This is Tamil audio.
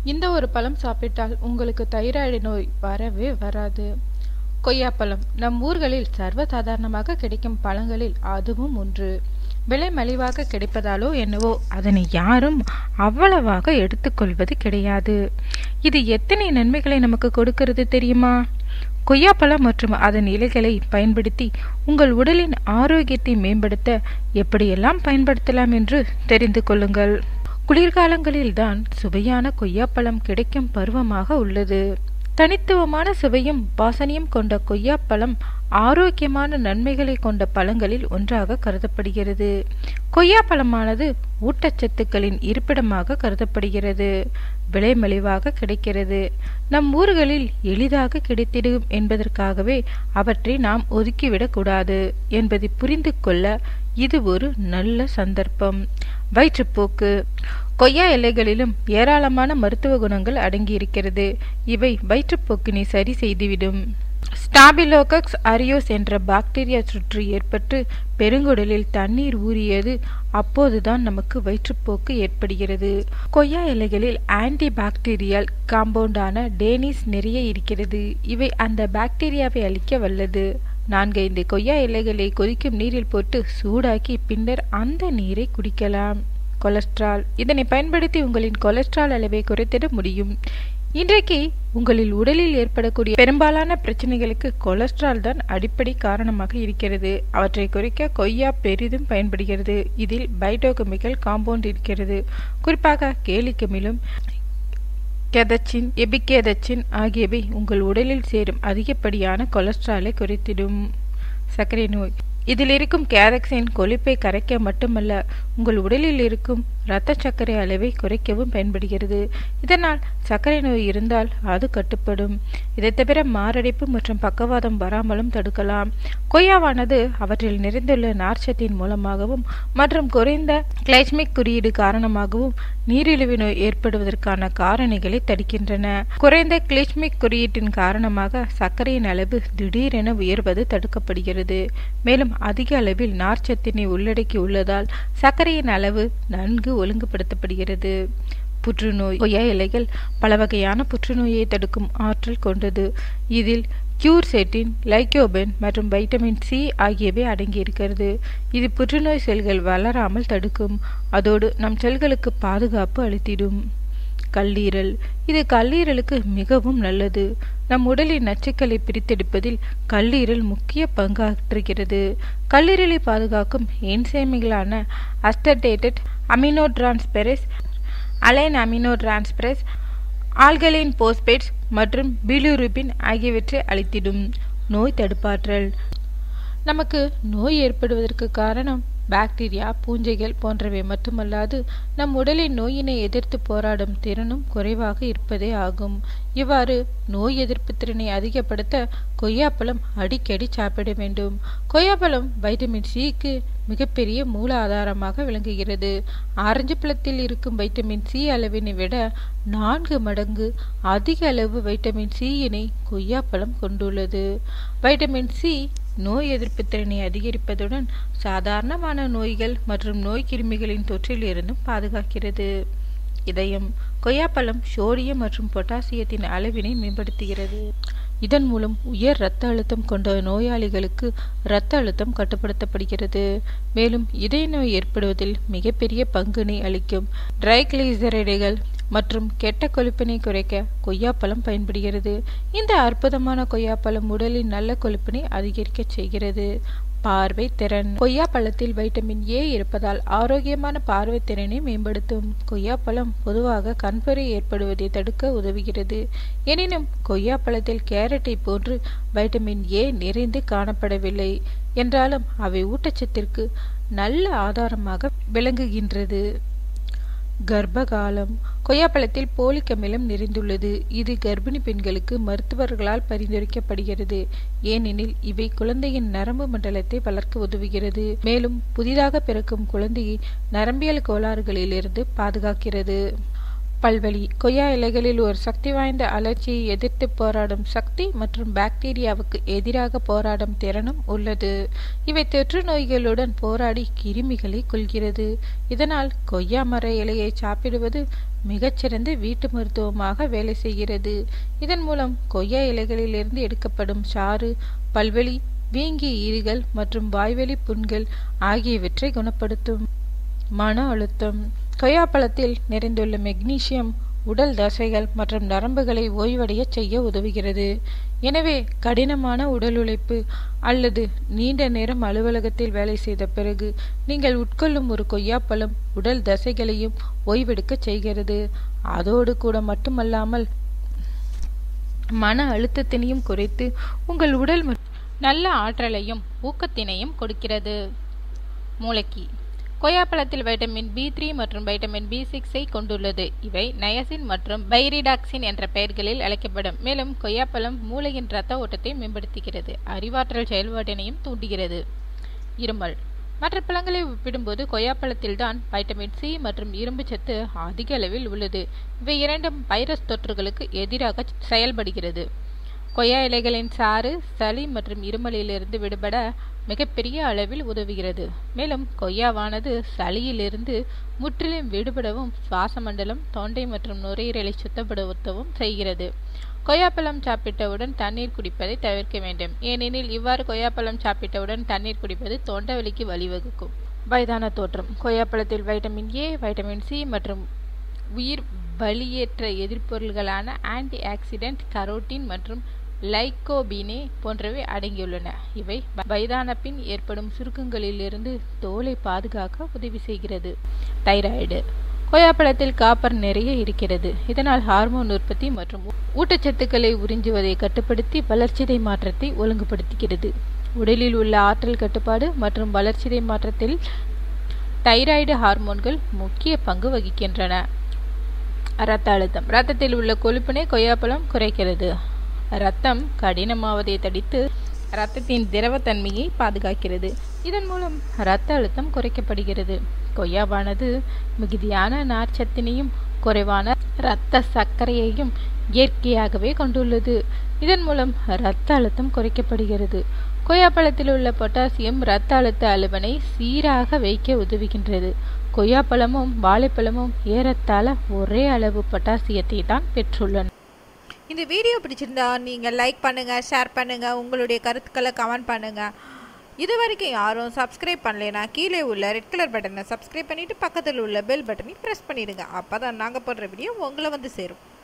இந்த ஒரு பழம் சாப்பிட்டால் உங்களுக்கு தைராய்டு நோய் வரவே வராது கொய்யாப்பழம் நம் ஊர்களில் சர்வசாதாரணமாக கிடைக்கும் பழங்களில் அதுவும் ஒன்று விலை மலிவாக கிடைப்பதாலோ என்னவோ அதனை யாரும் அவ்வளவாக எடுத்துக்கொள்வது கிடையாது இது எத்தனை நன்மைகளை நமக்கு கொடுக்கிறது தெரியுமா கொய்யாப்பழம் மற்றும் அதன் இலைகளை பயன்படுத்தி உங்கள் உடலின் ஆரோக்கியத்தை மேம்படுத்த எப்படியெல்லாம் பயன்படுத்தலாம் என்று தெரிந்து கொள்ளுங்கள் குளிர்காலங்களில்தான் சுவையான கொய்யாப்பழம் கிடைக்கும் பருவமாக உள்ளது தனித்துவமான சுவையும் வாசனையும் கொண்ட கொய்யாப்பழம் ஆரோக்கியமான நன்மைகளை கொண்ட பழங்களில் ஒன்றாக கருதப்படுகிறது கொய்யாப்பழமானது ஊட்டச்சத்துக்களின் இருப்பிடமாக கருதப்படுகிறது விலை மலிவாக கிடைக்கிறது நம் ஊர்களில் எளிதாக கிடைத்திடும் என்பதற்காகவே அவற்றை நாம் ஒதுக்கிவிடக் கூடாது என்பதை புரிந்து கொள்ள இது ஒரு நல்ல சந்தர்ப்பம் வயிற்றுப்போக்கு கொய்யா இலைகளிலும் ஏராளமான மருத்துவ குணங்கள் அடங்கியிருக்கிறது இவை வயிற்றுப்போக்கினை சரி செய்துவிடும் ஸ்டாபிலோகக்ஸ் அரியோஸ் என்ற பாக்டீரியா சுற்று ஏற்பட்டு பெருங்குடலில் தண்ணீர் ஊறியது அப்போதுதான் நமக்கு வயிற்றுப்போக்கு ஏற்படுகிறது கொய்யா இலைகளில் ஆன்டி பாக்டீரியல் காம்பவுண்டான டேனிஸ் நிறைய இருக்கிறது இவை அந்த பாக்டீரியாவை அழிக்க வல்லது நான்கைந்து கொய்யா இலைகளை கொதிக்கும் நீரில் போட்டு சூடாக்கி பின்னர் அந்த நீரை குடிக்கலாம் கொலஸ்ட்ரால் இதனை பயன்படுத்தி உங்களின் கொலஸ்ட்ரால் அளவை குறைத்திட முடியும் இன்றைக்கு உங்களில் உடலில் ஏற்படக்கூடிய பெரும்பாலான பிரச்சனைகளுக்கு கொலஸ்ட்ரால் தான் அடிப்படை காரணமாக இருக்கிறது அவற்றை குறைக்க கொய்யா பெரிதும் பயன்படுகிறது இதில் பைட்டோகெமிக்கல் காம்பவுண்ட் இருக்கிறது குறிப்பாக கேலிக்கமிலும் கெதச்சின் எபிகேதச்சின் ஆகியவை உங்கள் உடலில் சேரும் அதிகப்படியான கொலஸ்ட்ராலை குறைத்திடும் சர்க்கரை நோய் இதில் இருக்கும் கேரக்சின் கொழுப்பை கரைக்க மட்டுமல்ல உங்கள் உடலில் இருக்கும் இரத்த சர்க்கரை அளவை குறைக்கவும் பயன்படுகிறது இதனால் சர்க்கரை நோய் இருந்தால் அது கட்டுப்படும் இதை தவிர மாரடைப்பு மற்றும் பக்கவாதம் வராமலும் தடுக்கலாம் கொய்யாவானது அவற்றில் நிறைந்துள்ள நார்ச்சத்தின் மூலமாகவும் மற்றும் குறைந்த கிளைஸ்மிக் குறியீடு காரணமாகவும் நீரிழிவு நோய் ஏற்படுவதற்கான காரணிகளை தடுக்கின்றன குறைந்த கிளைஸ்மிக் குறியீட்டின் காரணமாக சர்க்கரையின் அளவு திடீரென உயர்வது தடுக்கப்படுகிறது மேலும் அதிக அளவில் நார்ச்சத்தினை உள்ளடக்கி உள்ளதால் சர்க்கரையின் அளவு நன்கு ஒழுங்குபடுத்தப்படுகிறது புற்றுநோய் கொய்யா இலைகள் பல வகையான புற்றுநோயை தடுக்கும் ஆற்றல் கொண்டது இதில் கியூர்செட்டின் லைக்கோபென் மற்றும் வைட்டமின் சி ஆகியவை அடங்கியிருக்கிறது இது புற்றுநோய் செல்கள் வளராமல் தடுக்கும் அதோடு நம் செல்களுக்கு பாதுகாப்பு அளித்திடும் கல்லீரல் இது கல்லீரலுக்கு மிகவும் நல்லது நம் உடலின் நச்சுக்களை பிரித்தெடுப்பதில் கல்லீரல் முக்கிய பங்காற்றுகிறது கல்லீரலை பாதுகாக்கும் என்சைமிகளான aspartate amino transferase alanine amino transferase alkaline phosphatase மற்றும் பிலிருபின் ஆகியவற்றை அளித்திடும் நோய் தடுப்பாற்றல் நமக்கு நோய் ஏற்படுவதற்கு காரணம் பாக்டீரியா பூஞ்சைகள் போன்றவை மட்டுமல்லாது நம் உடலின் நோயினை எதிர்த்து போராடும் திறனும் குறைவாக இருப்பதே ஆகும் இவ்வாறு நோய் எதிர்ப்பு திறனை அதிகப்படுத்த கொய்யாப்பழம் அடிக்கடி சாப்பிட வேண்டும் கொய்யாப்பழம் வைட்டமின் சிக்கு மிகப்பெரிய மூல ஆதாரமாக விளங்குகிறது ஆரஞ்சு பழத்தில் இருக்கும் வைட்டமின் சி அளவினை விட நான்கு மடங்கு அதிக அளவு வைட்டமின் சியினை கொய்யாப்பழம் கொண்டுள்ளது வைட்டமின் சி நோய் எதிர்ப்பு திறனை அதிகரிப்பதுடன் சாதாரணமான நோய்கள் மற்றும் நோய் கிருமிகளின் தொற்றில் இருந்தும் பாதுகாக்கிறது இதயம் கொய்யாப்பழம் சோடியம் மற்றும் பொட்டாசியத்தின் அளவினை மேம்படுத்துகிறது இதன் மூலம் உயர் இரத்த அழுத்தம் கொண்ட நோயாளிகளுக்கு இரத்த அழுத்தம் கட்டுப்படுத்தப்படுகிறது மேலும் இதய நோய் ஏற்படுவதில் மிகப்பெரிய பங்கினை அளிக்கும் ட்ரைகிளிசரைடுகள் மற்றும் கெட்ட கொழுப்பினை குறைக்க கொய்யாப்பழம் பயன்படுகிறது இந்த அற்புதமான கொய்யாப்பழம் உடலின் நல்ல கொழுப்பினை அதிகரிக்க செய்கிறது பார்வை திறன் கொய்யாப்பழத்தில் வைட்டமின் ஏ இருப்பதால் ஆரோக்கியமான பார்வை திறனை மேம்படுத்தும் கொய்யாப்பழம் பொதுவாக கண்புரை ஏற்படுவதை தடுக்க உதவுகிறது எனினும் கொய்யாப்பழத்தில் கேரட்டை போன்று வைட்டமின் ஏ நிறைந்து காணப்படவில்லை என்றாலும் அவை ஊட்டச்சத்திற்கு நல்ல ஆதாரமாக விளங்குகின்றது கர்ப்பகாலம் கொய்யாப்பழத்தில் போலிக் அமிலம் நிறைந்துள்ளது இது கர்ப்பிணி பெண்களுக்கு மருத்துவர்களால் பரிந்துரைக்கப்படுகிறது ஏனெனில் இவை குழந்தையின் நரம்பு மண்டலத்தை வளர்க்க உதவுகிறது மேலும் புதிதாக பிறக்கும் குழந்தையை நரம்பியல் கோளாறுகளிலிருந்து பாதுகாக்கிறது பல்வலி கொய்யா இலைகளில் ஒரு சக்தி வாய்ந்த அலர்ஜியை எதிர்த்து போராடும் சக்தி மற்றும் பாக்டீரியாவுக்கு எதிராக போராடும் திறனும் உள்ளது இவை தொற்று நோய்களுடன் போராடி கிருமிகளை கொள்கிறது இதனால் கொய்யா மர இலையை சாப்பிடுவது மிகச்சிறந்த வீட்டு மருத்துவமாக வேலை செய்கிறது இதன் மூலம் கொய்யா இலைகளிலிருந்து எடுக்கப்படும் சாறு பல்வலி வீங்கிய ஈறுகள் மற்றும் வாய்வெளி புண்கள் ஆகியவற்றை குணப்படுத்தும் மன அழுத்தம் கொய்யாப்பழத்தில் நிறைந்துள்ள மெக்னீசியம் உடல் தசைகள் மற்றும் நரம்புகளை ஓய்வடைய செய்ய உதவுகிறது எனவே கடினமான உடல் உழைப்பு அல்லது நீண்ட நேரம் அலுவலகத்தில் வேலை செய்த பிறகு நீங்கள் உட்கொள்ளும் ஒரு கொய்யாப்பழம் உடல் தசைகளையும் ஓய்வெடுக்க செய்கிறது அதோடு கூட மட்டுமல்லாமல் மன அழுத்தத்தினையும் குறைத்து உங்கள் உடல் நல்ல ஆற்றலையும் ஊக்கத்தினையும் கொடுக்கிறது மூளைக்கு கொய்யாப்பழத்தில் வைட்டமின் பி த்ரீ மற்றும் வைட்டமின் பி சிக்ஸை கொண்டுள்ளது இவை நயசின் மற்றும் பைரிடாக்சின் என்ற பெயர்களில் அழைக்கப்படும் மேலும் கொய்யாப்பழம் மூளையின் இரத்த ஓட்டத்தை மேம்படுத்துகிறது அறிவாற்றல் செயல்பாட்டினையும் தூண்டுகிறது இருமல் மற்ற பழங்களை ஒப்பிடும்போது கொய்யாப்பழத்தில்தான் வைட்டமின் சி மற்றும் இரும்பு சத்து அதிக அளவில் உள்ளது இவை இரண்டும் வைரஸ் தொற்றுகளுக்கு எதிராக செயல்படுகிறது கொய்யா இலைகளின் சாறு சளி மற்றும் இருமலிலிருந்து விடுபட மிகப்பெரிய அளவில் உதவுகிறது மேலும் கொய்யாவானது சளியிலிருந்து முற்றிலும் விடுபடவும் சுவாச மண்டலம் தொண்டை மற்றும் நுரையீரலை சுத்தப்படுத்தவும் செய்கிறது கொய்யாப்பழம் சாப்பிட்டவுடன் தண்ணீர் குடிப்பதை தவிர்க்க வேண்டும் ஏனெனில் இவ்வாறு கொய்யாப்பழம் சாப்பிட்டவுடன் தண்ணீர் குடிப்பது தொண்டை வலிக்கு வழிவகுக்கும் வயதான தோற்றம் கொய்யாப்பழத்தில் வைட்டமின் ஏ வைட்டமின் சி மற்றும் உயிர் வலியேற்ற எதிர்ப்பொருள்களான ஆன்டி ஆக்சிடென்ட் கரோட்டின் மற்றும் லைக்கோபினே போன்றவை அடங்கியுள்ளன இவை வயதான பின் ஏற்படும் சுருக்கங்களிலிருந்து தோலை பாதுகாக்க உதவி செய்கிறது தைராய்டு கொய்யாப்பழத்தில் காப்பர் நிறைய இருக்கிறது இதனால் ஹார்மோன் உற்பத்தி மற்றும் ஊட்டச்சத்துக்களை உறிஞ்சுவதை கட்டுப்படுத்தி வளர்ச்சிதை மாற்றத்தை ஒழுங்குபடுத்துகிறது உடலில் உள்ள ஆற்றல் கட்டுப்பாடு மற்றும் வளர்ச்சிதை மாற்றத்தில் தைராய்டு ஹார்மோன்கள் முக்கிய பங்கு வகிக்கின்றன இரத்த அழுத்தம் இரத்தத்தில் உள்ள கொழுப்பினை கொய்யாப்பழம் குறைக்கிறது இரத்தம் கடினமாவதை தடித்து இரத்தத்தின் திரவத்தன்மையை பாதுகாக்கிறது இதன் மூலம் இரத்த அழுத்தம் குறைக்கப்படுகிறது கொய்யாவானது மிகுதியான நார்ச்சத்தினையும் குறைவான இரத்த சர்க்கரையையும் இயற்கையாகவே கொண்டுள்ளது இதன் மூலம் இரத்த அழுத்தம் குறைக்கப்படுகிறது கொய்யாப்பழத்தில் உள்ள பொட்டாசியம் இரத்த அழுத்த அளவினை சீராக வைக்க உதவுகின்றது கொய்யாப்பழமும் வாழைப்பழமும் ஏறத்தாழ ஒரே அளவு பொட்டாசியத்தை தான் பெற்றுள்ளன இந்த வீடியோ பிடிச்சிருந்தா நீங்கள் லைக் பண்ணுங்கள் ஷேர் பண்ணுங்கள் உங்களுடைய கருத்துக்களை கமெண்ட் பண்ணுங்கள் இது வரைக்கும் யாரும் சப்ஸ்கிரைப் பண்ணலைன்னா கீழே உள்ள ரெட் கலர் பட்டனை சப்ஸ்கிரைப் பண்ணிவிட்டு பக்கத்தில் உள்ள பெல் பட்டனை ப்ரெஸ் பண்ணிடுங்க அப்போ தான் நாங்கள் போடுற வீடியோ உங்களை வந்து சேரும்